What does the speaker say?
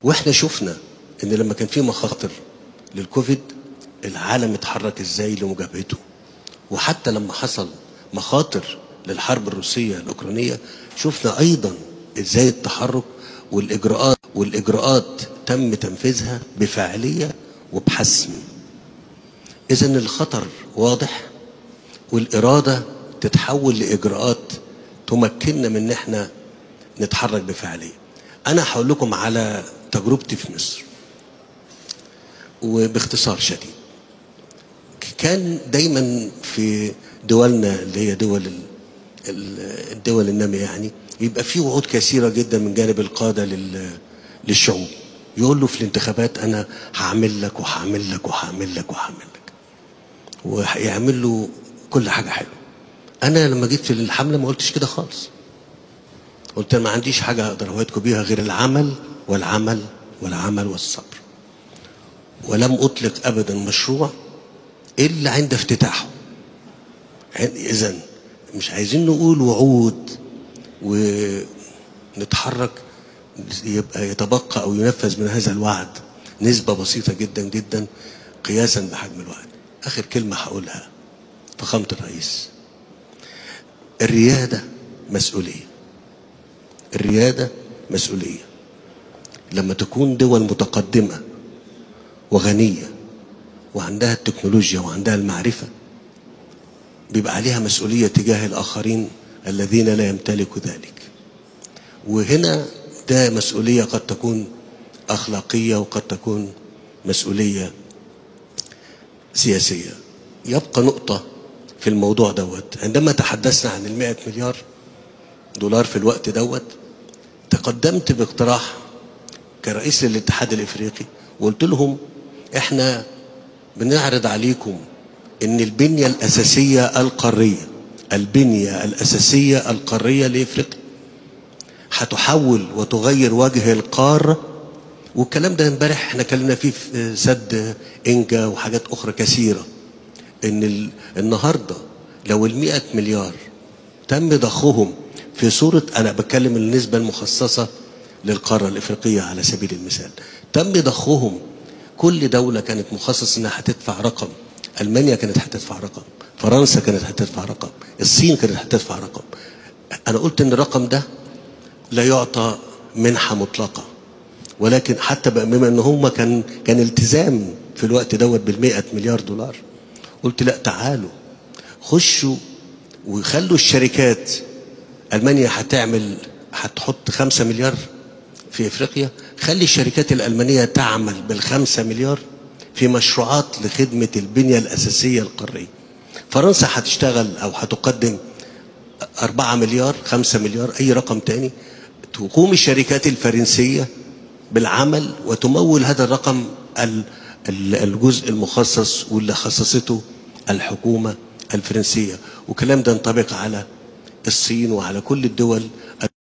واحنا شفنا ان لما كان في مخاطر للكوفيد العالم اتحرك ازاي لمجابهته وحتى لما حصل مخاطر للحرب الروسية الأوكرانية شفنا أيضا ازاي التحرك والإجراءات والإجراءات تم تنفيذها بفاعلية وبحسم إذا الخطر واضح والإرادة تتحول لإجراءات تمكننا من إن إحنا نتحرك بفاعلية أنا هقول لكم على تجربتي في مصر وباختصار شديد كان دايما في دولنا اللي هي دول ال- ال- الدول النامية يعني يبقى في وعود كثيرة جدا من جانب القادة لل- للشعوب يقول له في الانتخابات أنا هعمل لك وهعمل لك وهعمل لك وهعمل لك ويعمل له كل حاجة حلوة أنا لما جيت في الحملة ما قلتش كده خالص قلت أنا ما عنديش حاجة أقدر أوعدكم بيها غير العمل والعمل والعمل والصبر ولم أطلق أبدا مشروع إلا عند افتتاحه إذا مش عايزين نقول وعود ونتحرك يبقى يتبقى أو ينفذ من هذا الوعد نسبة بسيطة جدا جدا قياسا بحجم الوعد آخر كلمة هقولها فخامة الرئيس الريادة مسؤولية الريادة مسؤولية لما تكون دول متقدمة وغنية وعندها التكنولوجيا وعندها المعرفة بيبقى عليها مسؤولية تجاه الآخرين الذين لا يمتلكوا ذلك وهنا ده مسؤولية قد تكون أخلاقية وقد تكون مسؤولية سياسية يبقى نقطة في الموضوع دوت عندما تحدثنا عن المائة مليار دولار في الوقت دوت تقدمت باقتراح كرئيس للاتحاد الافريقي وقلت لهم احنا بنعرض عليكم ان البنيه الاساسيه القاريه البنيه الاساسيه القاريه لافريقيا هتحول وتغير وجه القاره والكلام ده امبارح احنا اتكلمنا فيه في سد انجا وحاجات اخرى كثيره ان ال- النهارده لو ال مليار تم ضخهم في صورة أنا بتكلم النسبة المخصصة للقارة الإفريقية على سبيل المثال تم ضخهم كل دولة كانت مخصص إنها هتدفع رقم ألمانيا كانت هتدفع رقم فرنسا كانت هتدفع رقم الصين كانت هتدفع رقم أنا قلت إن الرقم ده لا يعطى منحة مطلقة ولكن حتى بقى بما ان هم كان كان التزام في الوقت دوت بالمئة مليار دولار قلت لا تعالوا خشوا وخلوا الشركات المانيا هتعمل هتحط خمسة مليار في افريقيا خلي الشركات الالمانيه تعمل بالخمسة مليار في مشروعات لخدمه البنيه الاساسيه القاريه فرنسا هتشتغل او هتقدم أربعة مليار خمسة مليار أي رقم تاني تقوم الشركات الفرنسية بالعمل وتمول هذا الرقم ال- ال- الجزء المخصص واللي خصصته الحكومة الفرنسية وكلام ده ينطبق على الصين وعلى كل الدول